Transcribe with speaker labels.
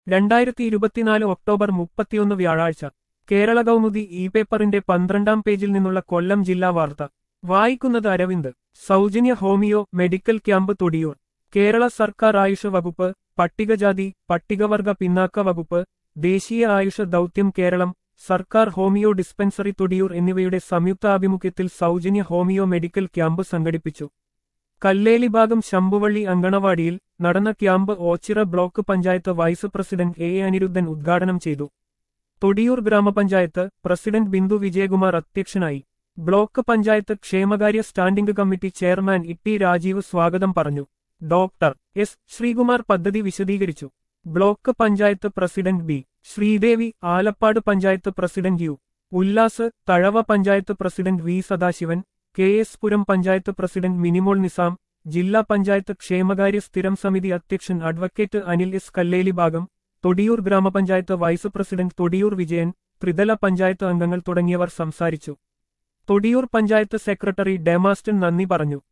Speaker 1: രണ്ടായിരത്തി ഇരുപത്തിനാല് ഒക്ടോബർ മുപ്പത്തിയൊന്ന് വ്യാഴാഴ്ച കേരള കൗമുദി ഇ പേപ്പറിന്റെ പന്ത്രണ്ടാം പേജിൽ നിന്നുള്ള കൊല്ലം ജില്ലാ വാർത്ത വായിക്കുന്നത് അരവിന്ദ് സൗജന്യ homeo medical camp Thodiyoor Kerala സർക്കാർ ആയുഷ വകുപ്പ് പട്ടികജാതി പട്ടികവർഗ പിന്നാക്ക വകുപ്പ് ദേശീയ ആയുഷ ദൗത്യം കേരളം സർക്കാർ ഹോമിയോ ഡിസ്പെൻസറി തൊടിയൂർ എന്നിവയുടെ സംയുക്താഭിമുഖ്യത്തിൽ സൗജന്യ ഹോമിയോ മെഡിക്കൽ ക്യാമ്പ് സംഘടിപ്പിച്ചു കല്ലേലി ഭാഗം ശംഭുവള്ളി അങ്കണവാടിയിൽ നടന്ന camp Oachira block panchayat vice president A Anirudhan ഉദ്ഘാടനം ചെയ്തു തൊടിയൂർ ഗ്രാമപഞ്ചായത്ത് പ്രസിഡന്റ് ബിന്ദു വിജയകുമാർ അധ്യക്ഷനായി ബ്ലോക്ക് പഞ്ചായത്ത് ക്ഷേമകാര്യ standing committee chairman Itty Rajeev സ്വാഗതം പറഞ്ഞു ഡോക്ടർ എസ് ശ്രീകുമാർ പദ്ധതി വിശദീകരിച്ചു block panchayat president B Sreedevi Alappad panchayat president U Ullas Thazhava panchayat president V Sadasivan K S Puram panchayat president Minimol Nizam ജില്ലാ പഞ്ചായത്ത് ക്ഷേമകാര്യ സ്ഥിരം സമിതി അധ്യക്ഷൻ അഡ്വക്കേറ്റ് അനിൽ എസ് കല്ലേലി ഭാഗം തൊടിയൂർ ഗ്രാമപഞ്ചായത്ത് വൈസ് പ്രസിഡന്റ് തൊടിയൂർ വിജയൻ ത്രിതല പഞ്ചായത്ത് അംഗങ്ങൾ തുടങ്ങിയവർ സംസാരിച്ചു തൊടിയൂർ പഞ്ചായത്ത് സെക്രട്ടറി ഡെമാസ്റ്റൻ നന്ദി പറഞ്ഞു